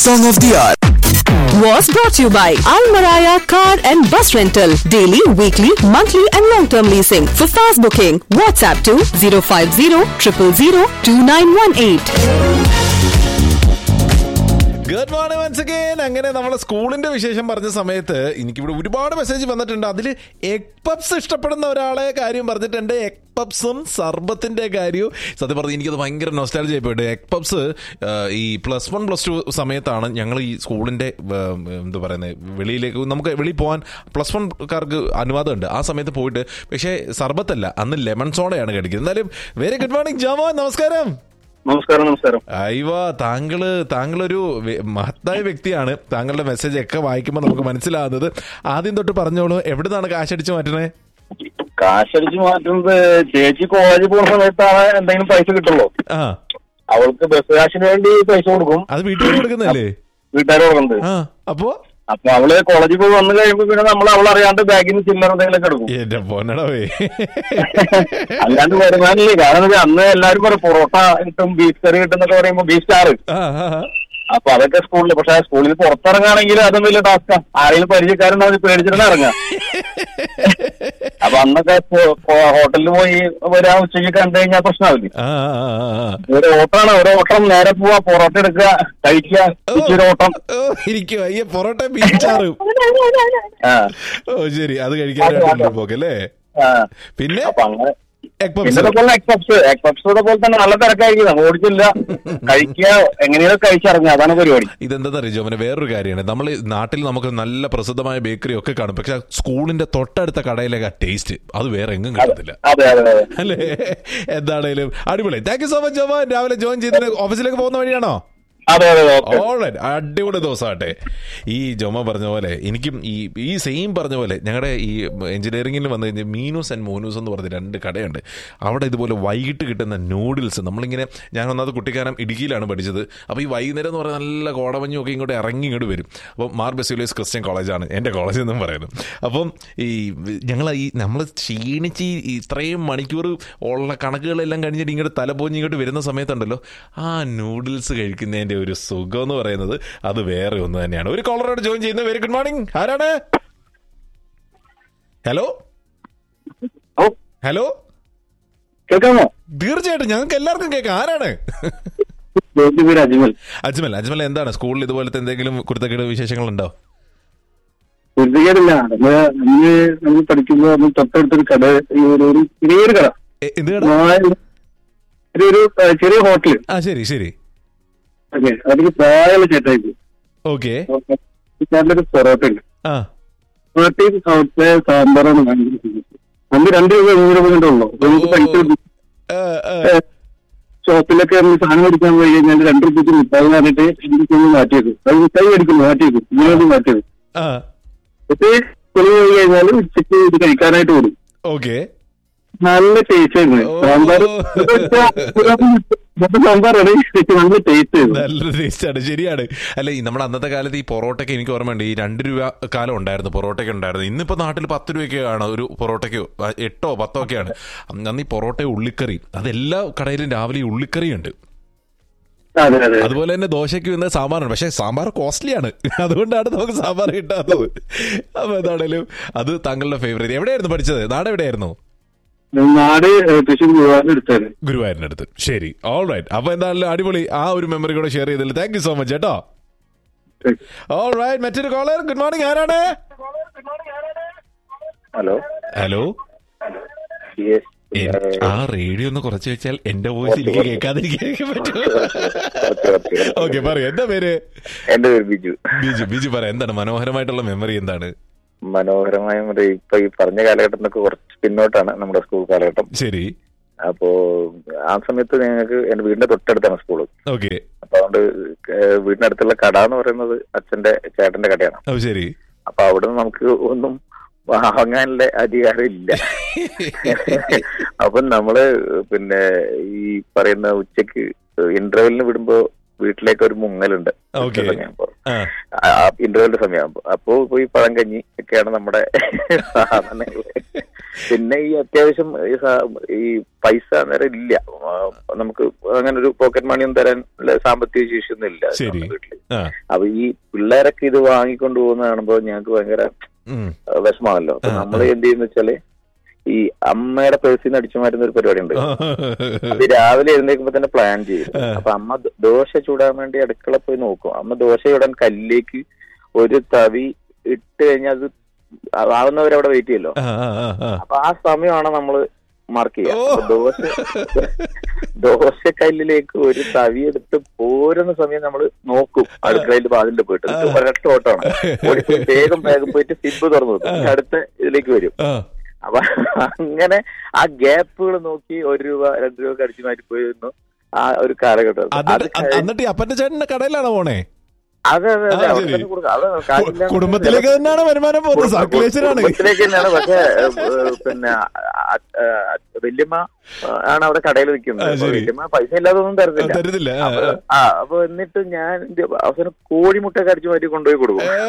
Song of the Hour. was brought to you by Al Maraya Car and Bus Rental. Daily, weekly, monthly, and long term leasing. For fast booking, WhatsApp to 050 000 2918. Good morning once again അങ്ങനെ നമ്മളെ സ്കൂളിന്റെ വിശേഷം പറഞ്ഞ സമയത്ത് എനിക്കിവിടെ ഒരുപാട് message വന്നിട്ടുണ്ട് അതിൽ എഗ് പപ്സ് ഇഷ്ടപ്പെടുന്ന ഒരാളെ കാര്യം പറഞ്ഞിട്ടുണ്ട് എഗ് പപ്സും സർബത്തിന്റെ കാര്യവും സത്യം പറഞ്ഞ് എനിക്കത് ഭയങ്കര നൊസ്റ്റാലജി ആയിപ്പോയിട്ട് എഗ് പപ്സ് ഈ പ്ലസ് വൺ പ്ലസ് ടു സമയത്താണ് ഞങ്ങൾ ഈ സ്കൂളിന്റെ ഏഹ്, എന്താ പറയുന്നത് വെളിയിലേക്ക് നമുക്ക് വെളിയിൽ പോകാൻ പ്ലസ് വൺകാർക്ക് അനുവാദമുണ്ട് ആ സമയത്ത് പോയിട്ട് പക്ഷേ സർബത്തല്ല അന്ന് ലെമൺ സോഡയാണ് കഴിക്കുന്നത് എന്തായാലും വെരി ഗുഡ് മോർണിംഗ് ജാമോ നമസ്കാരം നമസ്കാരം നമസ്കാരം അയ്യോ താങ്കള് താങ്കളൊരു വ്യ- മഹത്തായ വ്യക്തിയാണ് താങ്കളുടെ മെസ്സേജ് ഒക്കെ വായിക്കുമ്പോൾ നമുക്ക് മനസ്സിലാകുന്നത് ആദ്യം തൊട്ട് പറഞ്ഞോളൂ എവിടുന്നാണ് കാശടിച്ച് മാറ്റണേ കാശടിച്ച് മാറ്റുന്നത് ചേച്ചി കോളേജിൽ പോകുന്ന സമയത്താണ് എന്തെങ്കിലും പൈസ കിട്ടുള്ളൂ ആ അവൾക്ക് ബസ് കാശിന് വേണ്ടി പൈസ കൊടുക്കും അത് വീട്ടിൽ കൊടുക്കുന്നല്ലേ വീട്ടുകാർ കൊടുക്കുന്നത് ആ അപ്പോ അപ്പൊ അവള് കോളേജിൽ പോയി വന്നു കഴിയുമ്പോ പിന്നെ നമ്മൾ അവളറിയാണ്ട് ബാഗിൽ നിന്ന് ചില്ലറ എന്തെങ്കിലും എടുക്കും എന്റെ പൊന്നടവേ അല്ലാണ്ട് വരുമാനില്ലേ കാരണം എന്താ അന്ന് എല്ലാവരും പറയും പൊറോട്ട കിട്ടും ബീഫ് കറി കിട്ടും എന്നൊക്കെ പറയുമ്പോ ബീഫ് സ്റ്റാർ ആ, ആ, ആ. അപ്പൊ അതൊക്കെ സ്കൂളിൽ പക്ഷെ സ്കൂളിൽ പുറത്തിറങ്ങുകയാണെങ്കിൽ അതും വലിയ ടാസ്കാ ആരെങ്കിലും പരിചയക്കാരുണ്ടാവും പേടിച്ചിട്ടാണ് ഇറങ്ങുക അപ്പൊ അന്നൊക്കെ പോ- പോ- ഹോട്ടലിൽ പോയി ഒരാ ഉച്ചയ്ക്ക് കണ്ടു കഴിഞ്ഞാൽ പ്രശ്നമാവില്ല ആ, ആ, ആ, ആ. ഒരു ഓട്ടമാണ് ഒരു ഓട്ടം നേരെ പോവാ പൊറോട്ട എടുക്കുക കഴിക്കുക തിരിച്ചൊരു ഓട്ടം ഓ ഇരിക്കുവാ ഈ പൊറോട്ട ബീച്ചാറും ആ ഓ ശരി അത് കഴിക്കാനായിട്ട് പോക്കല്ലേ ആ പിന്നെ അപ്പൊ അങ്ങനെ എഗ് പിന്നെ പപ്സ് ഇതുപോലെ എക്സപ്സ് എക്സപ്സ് പോലെ തന്നെ നല്ല തിരക്കായിരിക്കും നമ്മൾ ഓടിച്ചില്ല കഴിക്കുക എങ്ങനെയാണ് കഴിച്ചിറങ്ങുക അതാണ് പരിപാടി ഇതെന്താ അറിയോ അവന് വേറൊരു കാര്യമാണ് നമ്മൾ നാട്ടിൽ നമുക്ക് നല്ല പ്രസിദ്ധമായ ബേക്കറി ഒക്കെ കാണും പക്ഷെ സ്കൂളിന്റെ തൊട്ടടുത്ത കടയിലേക്ക് ആ ടേസ്റ്റ് അത് വേറെ എങ്ങും കിട്ടത്തില്ല അതെ അതെ അതെ അല്ലേ എന്താണേലും അടിപൊളി thank you so much Jomon രാവിലെ ജോയിൻ ചെയ്തിട്ട് ഓഫീസിലേക്ക് പോകുന്ന വഴിയാണോ അതെ അതെ ഓക്കെ ഓൾറൈറ്റ് അടിപൊളി ദിവസമാട്ടെ ഈ ജോമ പറഞ്ഞ പോലെ എനിക്കും ഈ ഈ സെയിം പറഞ്ഞ പോലെ ഞങ്ങളുടെ ഈ എഞ്ചിനീയറിംഗിൽ വന്നു കഴിഞ്ഞാൽ മീനൂസ് ആൻഡ് മോനൂസ് എന്ന് പറഞ്ഞ രണ്ട് കടയുണ്ട് അവിടെ ഇതുപോലെ വൈകിട്ട് കിട്ടുന്ന നൂഡിൽസ് നമ്മളിങ്ങനെ ഞാൻ ഒന്നാമത് കുട്ടിക്കാലം ഇടുക്കിയിലാണ് പഠിച്ചത് അപ്പോൾ ഈ വൈകുന്നേരം എന്ന് പറഞ്ഞാൽ നല്ല കോടമഞ്ഞും ഒക്കെ ഇങ്ങോട്ട് ഇറങ്ങി ഇങ്ങോട്ട് വരും അപ്പോൾ മാർ ബെസ്യൂലേസ് ക്രിസ്ത്യൻ കോളേജാണ് എൻ്റെ കോളേജ് എന്നും പറയുന്നത് അപ്പം ഈ ഞങ്ങൾ ഈ നമ്മൾ ക്ഷീണിച്ച് ഈ ഇത്രയും മണിക്കൂർ ഉള്ള കണക്കുകളെല്ലാം കഴിഞ്ഞിട്ട് ഇങ്ങോട്ട് തലപോഞ്ഞ് ഇങ്ങോട്ട് വരുന്ന സമയത്തുണ്ടല്ലോ ആ നൂഡിൽസ് കഴിക്കുന്നതിൻ്റെ ഒരു സുഖം എന്ന് പറയുന്നത് അത് വേറെ ഒന്ന് തന്നെയാണ് ഒരു കോളറോട് ജോയിൻ ചെയ്യുന്നത് വെരി ഗുഡ് മോർണിംഗ് ആരാണ് ഹലോ ഓ ഹലോ കേൾക്കാമോ തീർച്ചയായിട്ടും ഞങ്ങൾക്ക് എല്ലാവർക്കും കേൾക്കാം ആരാണ് ജോലി പേര് അജ്മൽ അജ്മൽ അജ്മൽ എന്താണ് സ്കൂളിൽ ഇതുപോലത്തെ എന്തെങ്കിലും കുരുത്തക്കേട് വിശേഷങ്ങളുണ്ടോ ശ്രദ്ധിക്കാറില്ല നമ്മള് അന്ന് നമ്മൾ പഠിക്കുമ്പോ നമ്മൾ തൊട്ടടുത്തൊരു കട ഈ ഒരു ഒരു ചെറിയൊരു കട എ- എന്ത് കേടാ പ്രായം- ഒരു ഒരു ഏഹ്, ചെറിയ ഹോട്ടല് ആ ശരി ശരി ഓക്കെ അതിന് പ്രായമുള്ള ചേട്ടായി ഓക്കെ ചേട്ടൻ്റെ ഒരു പൊറോട്ട ഉണ്ട് ആ പൊറോട്ടയും അവിടുത്തെ സാമ്പാറാണ് ഭയങ്കര ഫേമസ് അന്ന് രണ്ട് രൂപ മൂന്ന് രൂപ കണ്ടുള്ളൂ അപ്പൊ നമുക്ക് പൈസ കൊടുക്കും. ആ, ആ. ഏഹ്, ഷോപ്പിലൊക്കെ നമ്മൾ സാധനം മേടിക്കാൻ പോയി കഴിഞ്ഞാൽ രണ്ട് രൂപയ്ക്ക് മിഠായി പറഞ്ഞിട്ട് എനിക്ക് ഒന്ന് മാറ്റി വെക്കും അത് മിഠായി മേടിക്കും മാറ്റി വെക്കും ഇങ്ങനെ മാറ്റി വെക്കും ആ എന്നിട്ട് കുളി പോയി കഴിഞ്ഞാൽ ഉച്ചയ്ക്ക് ഇത് കഴിക്കാനായിട്ട് കൊടുക്കും ഓക്കെ നല്ല ടേസ്റ്റ് ആയിരുന്നു ഓ. സാമ്പാർ സാമ്പാറാണ് നല്ല ടേസ്റ്റ് ആയിരുന്നു നല്ല ടേസ്റ്റ് ആണ് ശരിയാണ് അല്ല ഈ നമ്മുടെ അന്നത്തെ കാലത്ത് ഈ പൊറോട്ടയ്ക്ക് എനിക്ക് ഓർമ്മയുണ്ട് ഈ രണ്ട് രൂപ കാലം ഉണ്ടായിരുന്നു പൊറോട്ടയ്ക്ക് ഉണ്ടായിരുന്നു ഇന്നിപ്പോ നാട്ടിൽ പത്ത് രൂപയ്ക്കാണ് ഒരു പൊറോട്ടയ്ക്കോ ആ, എട്ടോ പത്തോ ഒക്കെയാണ് അന്ന് ഈ പൊറോട്ട ഉള്ളിക്കറി അതെല്ലാ കടയിലും രാവിലെ ഈ ഉള്ളിക്കറി ഉണ്ട് അതെ അതെ അതുപോലെ തന്നെ ദോശയ്ക്ക് ഇന്ന് സാമ്പാറാണ് പക്ഷേ സാമ്പാർ കോസ്റ്റ്ലി ആണ് അതുകൊണ്ടാണ് നമുക്ക് സാമ്പാർ കിട്ടാത്തത് അപ്പൊ എന്താണേലും അത് താങ്കളുടെ ഫേവറേറ്റ് എവിടെയായിരുന്നു പഠിച്ചത് നാട് എവിടെയായിരുന്നു നാട് ഏഹ്, തൃശ്ശൂർ ഗുരുവായൂർ എടുത്തായിരുന്നു ഗുരുവായൂരിന്റെ അടുത്ത് ശരി ഓൾ റൈറ്റ് അപ്പൊ എന്തായാലും അടിപൊളി ആ ഒരു മെമ്മറി കൂടെ ഷെയർ ചെയ്തതിൽ താങ്ക് യു സോ മച്ച് കേട്ടോ ഓൾ റൈറ്റ് മറ്റൊരു കോളർ ഗുഡ് മോർണിംഗ് ആരാണ് ഹലോ ഹലോ ആ റേഡിയോ ഒന്ന് കുറച്ച് വെച്ചാൽ എന്റെ വോയിസ് എനിക്ക് കേൾക്കാതിരിക്കാൻ പറ്റുമോ ഓക്കെ പറയൂ എന്താ പേര് എന്റെ പേര് ബിജു ബിജു ബിജു പറ എന്താണ് മനോഹരമായിട്ടുള്ള മെമ്മറി എന്താണ് മനോഹരമായ ഒരു ഇപ്പൊ ഈ പറഞ്ഞ കാലഘട്ടത്തിനൊക്കെ കുറച്ച് പിന്നോട്ടാണ് നമ്മുടെ സ്കൂൾ കാലഘട്ടം ശരി അപ്പോ ആ സമയത്ത് ഞങ്ങൾക്ക് എന്റെ വീടിന്റെ തൊട്ടടുത്താണ് സ്കൂള് ഓക്കെ അപ്പൊ അതുകൊണ്ട് ഏഹ് വീടിനടുത്തുള്ള കട എന്ന് പറയുന്നത് അച്ഛന്റെ ചേട്ടന്റെ കടയാണ് ഓ ശരി അപ്പൊ അവിടെ നിന്ന് നമുക്ക് ഒന്നും വാങ്ങാനുള്ള അധികാരം ഇല്ല അപ്പൊ നമ്മള് പിന്നെ ഈ പറയുന്ന ഉച്ചക്ക് ഇന്റർവെല്ലിന് വിടുമ്പോ വീട്ടിലേക്ക് ഒരു മുങ്ങലുണ്ട് Okay. സമയമാകുമ്പോ ആ ഇന്റർവെല്ലിന്റെ സമയമാകുമ്പോ അപ്പോ പോയി പഴം കഞ്ഞി ഒക്കെയാണ് നമ്മുടെ സാധനങ്ങൾ പിന്നെ ഈ അത്യാവശ്യം ഈ സ- ഈ പൈസ നേരം ഇല്ല ആ, നമുക്ക് അങ്ങനെ ഒരു പോക്കറ്റ് മണി ഒന്നും തരാൻ ഉള്ള സാമ്പത്തിക ശേഷി ഒന്നും ഇല്ല ശരി. നമ്മുടെ വീട്ടില് ആ അപ്പൊ ഈ പിള്ളേരൊക്കെ ഇത് വാങ്ങിക്കൊണ്ട് പോകുന്ന കാണുമ്പോ ഞങ്ങൾക്ക് ഭയങ്കര ഉം. ആ, വിഷമാണല്ലോ അപ്പൊ ആ, നമ്മൾ എന്ത് ചെയ്യുന്ന വെച്ചാല് ഈ അമ്മയുടെ പേഴ്സിൽ നിന്ന് അടിച്ചു മാറ്റുന്ന ഒരു പരിപാടി ഉണ്ട് അത് രാവിലെ എഴുന്നേൽക്കുമ്പോ തന്നെ പ്ലാൻ ചെയ്യും ആ. അപ്പൊ അമ്മ ദ- ദോശ ചൂടാൻ വേണ്ടി അടുക്കള പോയി നോക്കും അമ്മ ദോശ ചൂടാൻ കല്ലിലേക്ക് ഒരു തവി ഇട്ട് കഴിഞ്ഞാൽ അത് ആവുന്നവരെ അവിടെ വെയിറ്റ് ചെയ്യല്ലോ ആ, ആ, ആ, ആ. അപ്പൊ ആ സമയമാണ് നമ്മള് മാർക്ക് ചെയ്യുക ഓ. അപ്പൊ ദോശ ദോശക്കല്ലിലേക്ക് ഒരു തവി എടുത്ത് പോരുന്ന സമയം നമ്മൾ നോക്കും അടുക്കളയിൽ വാതിലിന്റെ പോയിട്ട് ഇത് ഒരൊറ്റ ഓട്ടമാണ് ഓടിപ്പോയി വേഗം വേഗം പോയിട്ട് സിബ് തുറന്നു വെക്കും പിന്നെ അടുത്ത ഇതിലേക്ക് വരും ആ. അപ്പൊ അങ്ങനെ ആ ഗ്യാപ്പുകൾ നോക്കി ഒരു രൂപ രണ്ട് രൂപ അടിച്ചു മാറ്റി പോയിരുന്നു ആ ഒരു കാലഘട്ടം അത് എന്നിട്ട് കഴിഞ്ഞ് എന്നിട്ട് ഈ അപ്പന്റെ ചേട്ടന്റെ കടയിലാണോ പോണേ അതെ അതെ അതെ ആ, അവിടെ ശരി. തന്നെ കൊടുക്കാം അത് കാശില്ലാതെ കുടുംബത്തിലേക്ക് തന്നെയാണ് വരുമാനം പോകുന്നത് കുടുംബ- സർക്കുലേഷനാണ് കുടുംബത്തിലേക്ക് തന്നെയാണ് പക്ഷെ ഏഹ്, പിന്നെ ആ, ആ, വല്യമ്മ ആ, ആണ് അവിടെ കടയിൽ നിൽക്കുന്നത് ആ, അപ്പൊ ശരി. വല്യമ്മ പൈസ ഇല്ലാതൊന്നും തരത്തില്ല തരുന്നില്ല ആ, അപ്പൊ ആ അപ്പൊ എന്നിട്ട് ഞാൻ ഇത് അവസാനം കോഴിമുട്ട അടിച്ചു മാറ്റി കൊണ്ടുപോയി കൊടുക്കും ആ.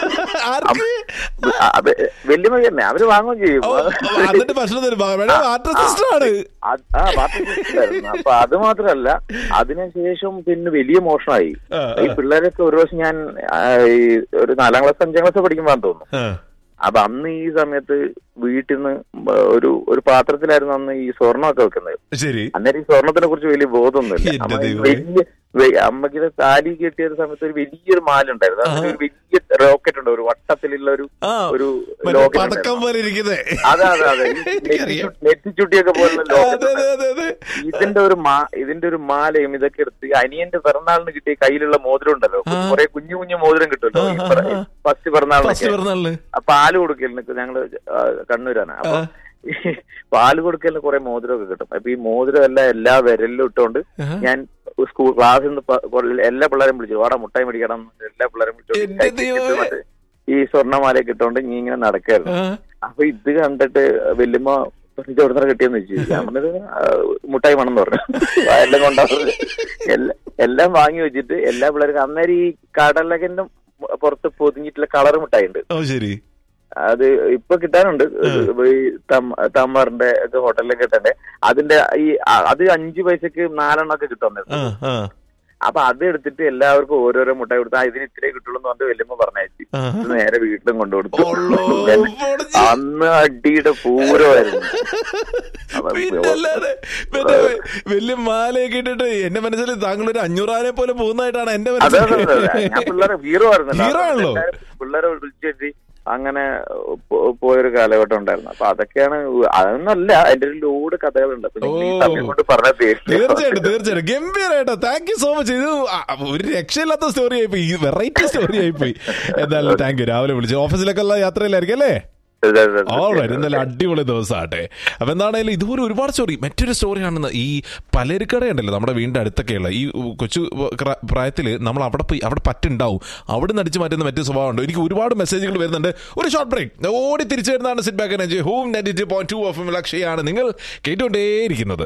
ആർക്ക് ആ, അത് വല്യമ്മ തന്നെ അവര് വാങ്ങുകയും ചെയ്യും ഓ, എന്നിട്ട് ഭക്ഷണം തരും വേണേ വാട്ടർ സിസ്റ്റർ ആണ് അത് ആ വാട്ടർ സിസ്റ്റമായിരുന്നു അപ്പൊ അത് മാത്രല്ല അതിനുശേഷം പിന്നെ വലിയ മോഷണമായി ആ, ഈ പിള്ളേരൊക്കെ ഒരു ദിവസം ഞാൻ ആ, ഈ ഒരു നാലാം ക്ലാസ് അഞ്ചാം ക്ലാസ് പഠിക്കുമ്പോഴാന്ന് തോന്നുന്നു ആ. അപ്പൊ അന്ന് ഈ സമയത്ത് വീട്ടിൽ നിന്ന് ഒരു ഒരു പാത്രത്തിലായിരുന്നു അന്ന് ഈ സ്വർണ്ണമൊക്കെ വെക്കുന്നത് ശരി അന്നേരം ഈ സ്വർണത്തിനെ കുറിച്ച് വലിയ ബോധമൊന്നുമില്ല എന്റെ അമ്മ ഈ ദൈവമേ. വലിയ വെ- അമ്മയ്ക്ക് താലി കെട്ടിയ ഒരു സമയത്ത് ഒരു വലിയൊരു മാലുണ്ടായിരുന്നു അതിന് ഒരു വലിയ റോക്കറ്റ് ഉണ്ട് ഒരു വട്ടത്തിലുള്ള ഒരു ആ ഒരു മറ്റേ ലോക്കറ്റ് പതക്കം ഉണ്ടായിരുന്നു. പോലെ ഇരിക്കുന്നേ അതെ അതെ അതെ ഈ എനിക്കറിയാം. നെറ്റി- നെറ്റിച്ചുട്ടിയൊക്കെ പോലുള്ള അതെ ലോക്കറ്റ് അതെ അതെ അതെ ഇതിന്റെ ഒരു മാ ഇതിന്റെ ഒരു മാലയും ഇതൊക്കെ എടുത്ത് ഈ അനിയന്റെ പിറന്നാളിന് കിട്ടിയ കയ്യിലുള്ള മോതിരം ഉണ്ടല്ലോ ആ. കുറെ കുഞ്ഞു കുഞ്ഞു മോതിരം കിട്ടുമല്ലോ ആ, ഈ ആ, പിറ- ആ. ഫസ്റ്റ് പിറന്നാളിനൊക്കെ ഫസ്റ്റ് പറഞ്ഞാള് ആ പാല് കൊടുക്കലിന് ഞങ്ങള് ആ, കണ്ണൂരാണ് അപ്പൊ ഈ പാല് കൊടുക്കലിന് കുറെ മോതിരമൊക്കെ കിട്ടും അപ്പൊ ഈ മോതിരം എല്ലാം എല്ലാ വിരലിലും ഇട്ടുകൊണ്ട് ഞാൻ സ്കൂൾ ക്ലാസ്സിൽ നിന്ന് പ- കൊ- എല്ലാ പിള്ളേരും വിളിച്ചു വാടാ മുട്ടായി മേടിക്കണം എന്ന് എല്ലാ പിള്ളേരും വിളിച്ചോണ്ട് എന്റെ കൈക്ക് ദൈവമേ. ഇട്ട് മറ്റേ ഈ സ്വർണ്ണമാലയൊക്കെ ഇട്ടോണ്ട് നീ ഇങ്ങനെ നടക്കായിരുന്നു അപ്പൊ ഇത് കണ്ടിട്ട് വല്യമ്മ പറഞ്ഞു, ഇത് എവിടുന്നാ കിട്ടിയെന്ന് ചോദിച്ചു ഞാൻ പറഞ്ഞത് "ആ, മുട്ടായി വേണമെന്ന് പറഞ്ഞു എല്ലാം കൊണ്ടാവുന്നത് എല്ലാം എല്ലാം വാങ്ങി വെച്ചിട്ട് എല്ലാ പിള്ളേർക്കും അന്നേരം ഈ കടലകന്റെ പുറത്ത് പൊതിഞ്ഞിട്ടുള്ള കളർ മിഠായി ഉണ്ട് ഓ ശരി അത് ഇപ്പൊ കിട്ടാനുണ്ട് ഈ തം- തമ്മാറിന്റെ ഒക്കെ ഹോട്ടലിലൊക്കെ കിട്ടണ്ടേ അതിന്റെ ഈ അ- അത് അഞ്ചു പൈസക്ക് നാലെണ്ണം ഒക്കെ കിട്ടും ആ ആ അപ്പൊ അത് എടുത്തിട്ട് എല്ലാവർക്കും ഓരോരോ മുട്ടായി കൊടുത്ത് ആ ഇതിന് ഇത്രേ കിട്ടുള്ളൂ എന്ന് പറഞ്ഞിട്ട് വല്യമ്മ പറഞ്ഞയച്ചു ആ. ഇത് നേരെ വീട്ടിലും കൊണ്ടുകൊടുത്തു ഒള്ളോ, പൊളിച്ച്. അന്ന് അടിയുടെ പൂരമായിരുന്നു അപ്പൊ പിന്നല്ലാതെ മറ്റേ വലിയ മാലയൊക്കെ ഇട്ടിട്ട് എന്റെ മനസ്സിൽ താങ്കൾ ഒരു അഞ്ഞൂറാനെ പോലെ പോകുന്നതായിട്ടാണ് എന്റെ അതെ അതെ മനസ്സിൽ അതെ, അതെ. ഞാൻ പിള്ളേരെ ഹീറോ ആയിരുന്നല്ലോ Hero ആണല്ലോ. എല്ലാവരും പിള്ളേരെ വിളിച്ചെത്തി അങ്ങനെ പോ- പോയൊരു കാലഘട്ടം ഉണ്ടായിരുന്നു അപ്പൊ അതൊക്കെയാണ് അതൊന്നല്ല അതിന്റെ ഒരു ലോഡ് കഥകളുണ്ട് അപ്പൊ നിങ്ങൾ ഈ ഓ. സമയം കൊണ്ട് പറഞ്ഞാൽ തീർച്ചയായിട്ടും തീർച്ചയായിട്ടും ഗംഭീരായിട്ടോ താങ്ക് യു സോ മച്ച് ഇത് ആ, ഒരു രക്ഷയില്ലാത്ത സ്റ്റോറി ആയിപ്പോയി ഈ വെറൈറ്റി സ്റ്റോറി ആയിപ്പോയി എന്തായാലും താങ്ക് യു രാവിലെ വിളിച്ചു ഓഫീസിലേക്കുള്ള യാത്രയിലായിരിക്കും അല്ലേ ഓൾറൈറ്റ് എന്തായാലും അടിപൊളി ദിവസമാട്ടെ അപ്പൊ എന്താണേലും ഇതുപോലെ ഒരുപാട് സ്റ്റോറി മറ്റൊരു സ്റ്റോറിയാണെന്ന് ഈ പലരിക്കടയുണ്ടല്ലോ നമ്മുടെ വീടിന്റെ അടുത്തൊക്കെയുള്ള ഈ കൊച്ചു പ്രായത്തിൽ നമ്മൾ അവിടെ പോയി അവിടെ പറ്റുണ്ടാവും അവിടെ നിന്ന് അടിച്ചു മാറ്റുന്ന മറ്റു സ്വഭാവമുണ്ട് എനിക്ക് ഒരുപാട് മെസ്സേജുകൾ വരുന്നുണ്ട് ഒരു ഷോർട്ട് ബ്രേക്ക് ഓടി തിരിച്ചു വരുന്നതാണ് sit back energy home ninety two point two F M ലക്ഷ്യയാണ് നിങ്ങൾ കേട്ടുകൊണ്ടേയിരിക്കുന്നത്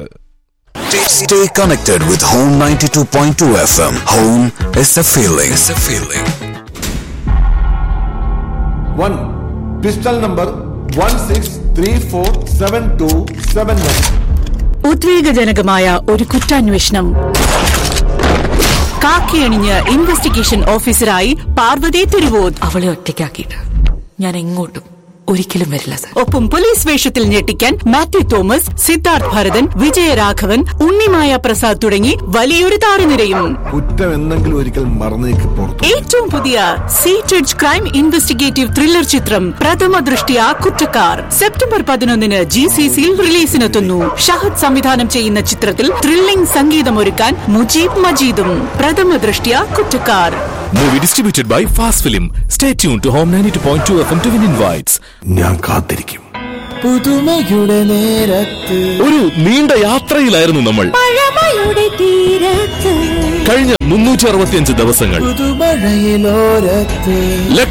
Stay connected with Home 92.2 FM. Home is a feeling. It's a feeling. one pistol number one six three four seven two seven one. ഉദ്വേഗജനകമായ ഒരു കുറ്റാന്വേഷണം കാക്കിയണിഞ്ഞ് investigation ഓഫീസറായി പാർവതി തിരുവോത് അവളെ ഒറ്റയ്ക്കാക്കിയിട്ട് ഞാൻ എങ്ങോട്ടും ഒരിക്കലും വരില്ല സർ ഒപ്പം പോലീസ് വേഷത്തിൽ ഞെട്ടിക്കാൻ മാത്യു തോമസ് സിദ്ധാർത്ഥ് ഭരതൻ വിജയരാഘവൻ ഉണ്ണിമായ പ്രസാദ് തുടങ്ങി വലിയൊരു താരനിരയും കുറ്റം എന്തെങ്കിലും ഒരിക്കൽ മറന്നേക്ക് പുറത്തു ഏറ്റവും പുതിയ സീറ്റഡ് ക്രൈം ഇൻവെസ്റ്റിഗേറ്റീവ് ത്രില്ലർ ചിത്രം പ്രഥമ ദൃഷ്ടിയ കുറ്റക്കാർ സെപ്റ്റംബർ പതിനൊന്നിന് ജി സി സിയിൽ റിലീസിനെത്തുന്നു ഷഹദ് സംവിധാനം ചെയ്യുന്ന ചിത്രത്തിൽ ത്രില്ലിംഗ് സംഗീതമൊരുക്കാൻ മുജീബ് മജീദും പ്രഥമ Drishtya കുറ്റക്കാർ Movie distributed by Fast Film. Stay tuned to Home 92.2 FM to win invites. ഞാൻ കാത്തിരിക്കും ഒരു നീണ്ട യാത്രയിലായിരുന്നു നമ്മൾ കഴിഞ്ഞ മുന്നൂറ്റി അറുപത്തിയഞ്ച് ദിവസങ്ങൾ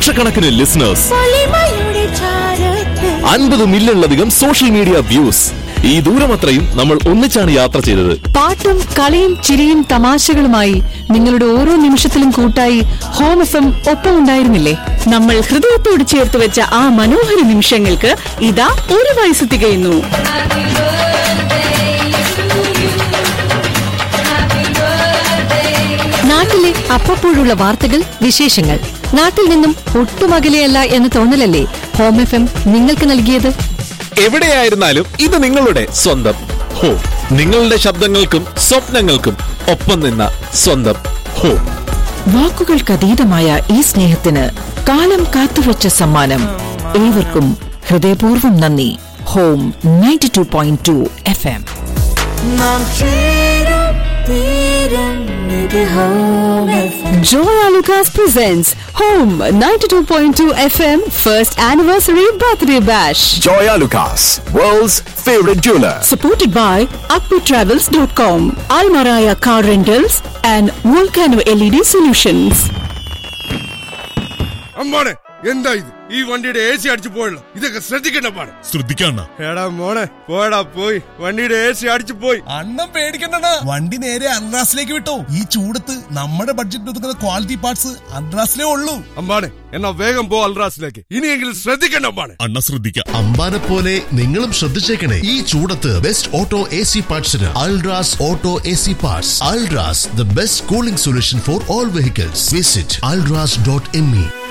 ലക്ഷക്കണക്കിന് ലിസണേഴ്സ് അൻപത് മില്യണിലധികം സോഷ്യൽ മീഡിയ വ്യൂസ് ഈ ദൂരമത്രയും നമ്മൾ ഒന്നിച്ചാണ് യാത്ര ചെയ്തത് പാട്ടും കളിയും ചിരിയും തമാശകളുമായി നിങ്ങളുടെ ഓരോ നിമിഷത്തിലും കൂട്ടായി ഹോം എഫ് എം ഒപ്പം ഉണ്ടായിരുന്നില്ലേ നമ്മൾ ഹൃദയത്തോട് ചേർത്ത് വെച്ച ആ മനോഹര നിമിഷങ്ങൾക്ക് ഇതാ ഒരു വയസ്സ് തികയുന്നു നാട്ടിലെ അപ്പപ്പോഴുള്ള വാർത്തകൾ വിശേഷങ്ങൾ നാട്ടിൽ നിന്നും ഒട്ടും അകലെയല്ല എന്ന തോന്നലല്ലേ ഹോം എഫ് എം നിങ്ങൾക്ക് നൽകിയത് എവിടെയായിരുന്നാലും ഇത് നിങ്ങളുടെ സ്വന്തം ഹോ നിങ്ങളുടെ ശബ്ദങ്ങൾക്കും സ്വപ്നങ്ങൾക്കും ഒപ്പം നിന്ന സ്വന്തം ഹോ വാക്കുകൾക്കതീതമായ ഈ സ്നേഹത്തിന് കാലം കാത്തുവച്ച സമ്മാനം ഏവർക്കും ഹൃദയപൂർവ്വം നന്ദി home ninety two point two F M Joya Lucas presents Home 92.2 FM First Anniversary Birthday Bash. Joya Lucas, world's favorite jeweler. Supported by Akbi dot com Almaraya car rentals and volcano L E D solutions അമ്മാണെ എന്താ ഇത് ഈ വണ്ടിയുടെ A C അടിച്ചു പോയല്ലോ ഇതൊക്കെ ശ്രദ്ധിക്കണ്ട പാടെ ശ്രദ്ധിക്കണ്ട എടാ മോളെ പോയടാ പോയി വണ്ടിയുടെ എ സി അടിച്ചു പോയി അണ്ണം പേടിക്കണ്ട വണ്ടി നേരെ അൺറാസിലേക്ക് വിട്ടോ ഈ ചൂടത്ത് നമ്മുടെ ബഡ്ജറ്റ് ഒതുക്കുന്ന ക്വാളിറ്റി പാർട്സ് അൺറാസിലേ ഉള്ളൂ അമ്പാണെ എന്നാ വേഗം പോ അൽറാസിലേക്ക് ഇനിയെങ്കിലും ശ്രദ്ധിക്കണ്ട അമ്പാണെ അണ്ണ ശ്രദ്ധിക്കാം അമ്പാനെ പോലെ നിങ്ങളും ശ്രദ്ധിച്ചേക്കണേ ഈ ചൂടത്ത് ബെസ്റ്റ് ഓട്ടോ എ സി പാർട്സിന് Ultras auto A C parts Ultras the best cooling solution for all vehicles visit Ultras dot M E